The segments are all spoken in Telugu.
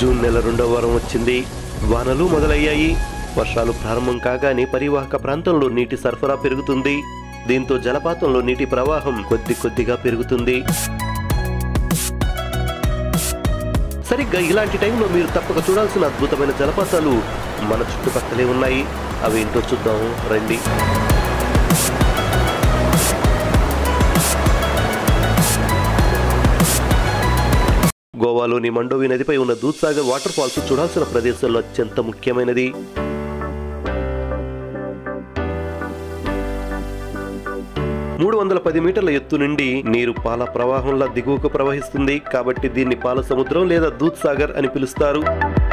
జూన్ నెల రెండవ వారం వచ్చింది వానలు మొదలయ్యాయి వర్షాలు ప్రారంభం కాగానే పరివాహక ప్రాంతంలో నీటి సరఫరా పెరుగుతుంది దీంతో జలపాతంలో నీటి ప్రవాహం కొద్ది కొద్దిగా పెరుగుతుంది సరిగ్గా ఇలాంటి టైంలో మీరు తప్పక చూడాల్సిన అద్భుతమైన జలపాతాలు మన చుట్టుపక్కలే ఉన్నాయి అవి ఏంటో చూద్దాం రండి గోవాలోని మండోవి నదిపై ఉన్న దూద్సాగర్ వాటర్ ఫాల్స్ చూడాల్సిన ప్రదేశాల్లో అత్యంత ముఖ్యమైనది మూడు వందల పది మీటర్ల ఎత్తు నుండి నీరు పాల ప్రవాహంలా దిగువకు ప్రవహిస్తుంది కాబట్టి దీన్ని పాల సముద్రం లేదా దూద్ సాగర్ అని పిలుస్తారు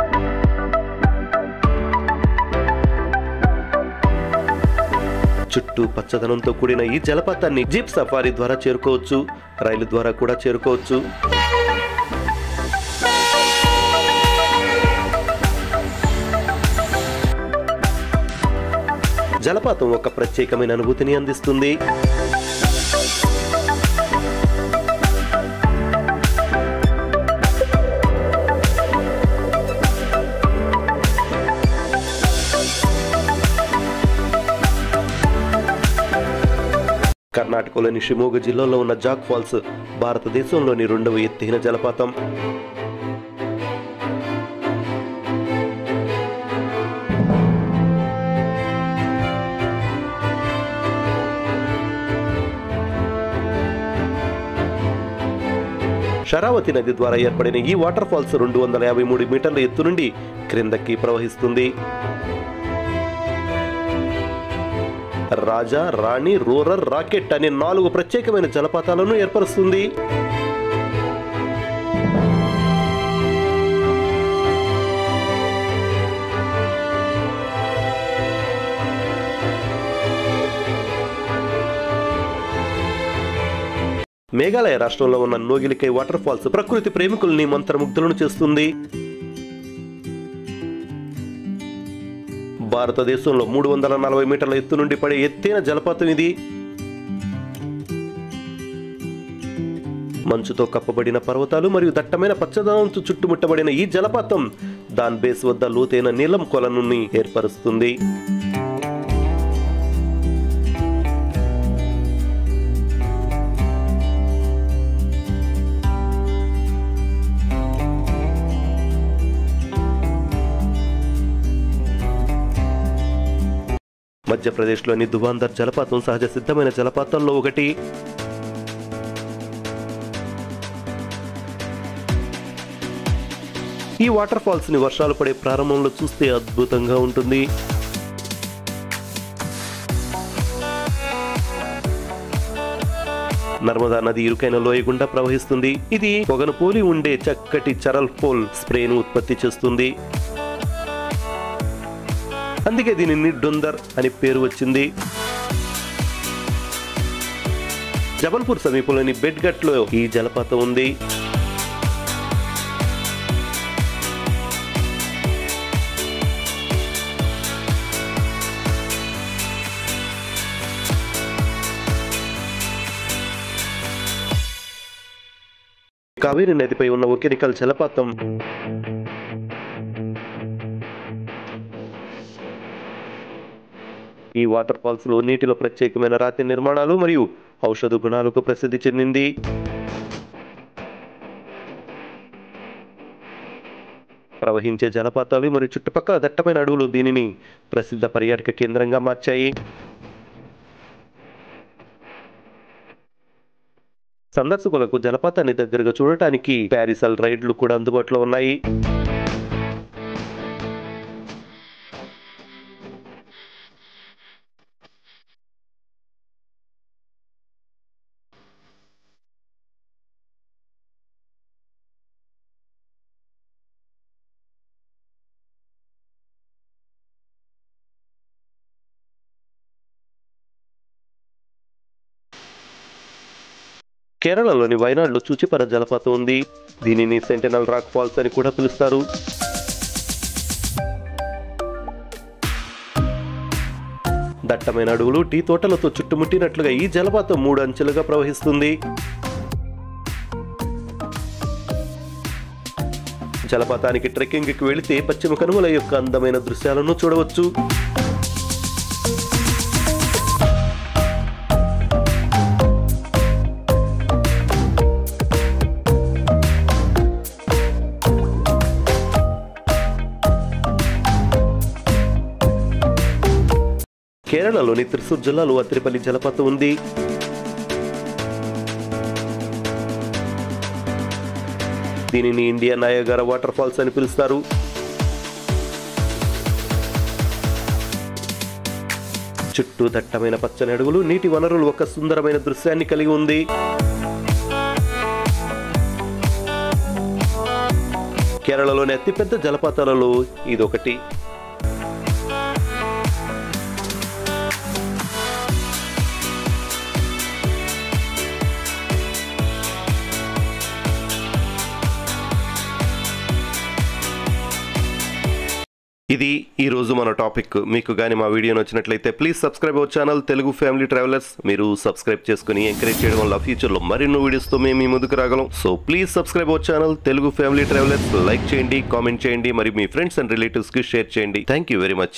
చుట్టూ పచ్చదనంతో కూడిన ఈ జలపాతాన్ని జీప్ సఫారీ ద్వారా చేరుకోవచ్చు రైలు ద్వారా కూడా చేరుకోవచ్చు జలపాతం ఒక ప్రత్యేకమైన అనుభూతిని అందిస్తుంది కర్ణాటకలోని షిమోగ జిల్లాలో ఉన్న జాక్ ఫాల్స్ భారతదేశంలోని రెండవ ఎత్తైన జలపాతం షరావతి నది ద్వారా ఏర్పడిన ఈ వాటర్ ఫాల్స్ రెండు వందల యాభై మూడు మీటర్ల ఎత్తు నుండి క్రిందకి ప్రవహిస్తుంది రాజా రాణి రూరర్ రాకెట్ అనే నాలుగు ప్రత్యేకమైన జలపాతాలను ఏర్పరుస్తుంది మేఘాలయ రాష్ట్రంలో ఉన్న నోగిలికై వాటర్ ఫాల్స్ ప్రకృతి ప్రేమికుల్ని మంత్రముగ్ధులను చేస్తుంది భారతదేశంలో మూడు వందల నలభై మీటర్ల ఎత్తు నుండి పడే ఎత్తైన జలపాతం ఇది మంచుతో కప్పబడిన పర్వతాలు మరియు దట్టమైన పచ్చదనంతో చుట్టుముట్టబడిన ఈ జలపాతం దాని బేస్ వద్ద లోతైన నీలం కొలను ఏర్పరుస్తుంది మధ్యప్రదేశ్లోని దువాందర్ జలపాతం సహజ సిద్ధమైన జలపాతాల్లో ఒకటి ఈ వాటర్ ఫాల్స్ ని వర్షాలు పడే ప్రారంభంలో చూస్తే అద్భుతంగా ఉంటుంది నర్మదా నది ఇరుకైన లోయ గుండా ప్రవహిస్తుంది ఇది పొగను పోలి ఉండే చక్కటి చరల్ పోల్ స్ప్రేను ఉత్పత్తి చేస్తుంది అందుకే దీనిని డొందర్ అని పేరు వచ్చింది జబల్పూర్ సమీపంలోని బెడ్గట్ లో ఈ జలపాతం ఉంది కావేరి నదిపై ఉన్న ఒకెనికల్ జలపాతం ఈ వాటర్ ఫాల్స్ లో నీటిలో ప్రత్యేకమైన రాతి నిర్మాణాలు మరియు ఔషధ గుణాలకు ప్రసిద్ధి చెందింది ప్రవహించే జలపాతాలు మరియు చుట్టుపక్కల దట్టమైన అడవులు దీనిని ప్రసిద్ధ పర్యాటక కేంద్రంగా మార్చాయి సందర్శకులకు జలపాతాన్ని దగ్గరగా చూడటానికి ప్యారిసల్ రైడ్లు కూడా అందుబాటులో ఉన్నాయి కేరళలోని వైనాడ్లో చూచిపర జలపాతం ఉంది దీనిని సెంటినల్ రాక్ ఫాల్స్ అని కూడా పిలుస్తారు దట్టమైన అడవులు టీ తోటలతో చుట్టుముట్టినట్లుగా ఈ జలపాతం మూడు అంచెలుగా ప్రవహిస్తుంది జలపాతానికి ట్రెక్కింగ్ కి వెళితే పశ్చిమ కనుమల యొక్క అందమైన దృశ్యాలను చూడవచ్చు కేరళలోని త్రిశూర్ జిల్లాలో అత్రిపల్లి జలపాతం ఉంది దీనిని ఇండియా నాయగార వాటర్ ఫాల్స్ అని పిలుస్తారు చుట్టూ దట్టమైన పచ్చని అడుగులు నీటి వనరులు ఒక సుందరమైన దృశ్యాన్ని కలిగి ఉంది కేరళలోని అతిపెద్ద జలపాతాలలో ఇదొకటి ఇది ఈ రోజు మన టాపిక్ మీకు కానీ మా వీడియో నచ్చినట్లయితే please subscribe our channel Telugu family travellers మీరు సబ్స్క్రైబ్ చేసుకుని ఎంకరేజ్ చేయడం వల్ల ఫ్యూచర్లో మరిన్నో వీడియోస్తో మేము మీ ముందుకు రాగలం so please subscribe our channel Telugu family travellers like చేయండి కామెంట్ చేయండి మరియు మీ ఫ్రెండ్స్ అండ్ రిలేటివ్స్కి షేర్ చేయండి థ్యాంక్ యూ వెరీ మచ్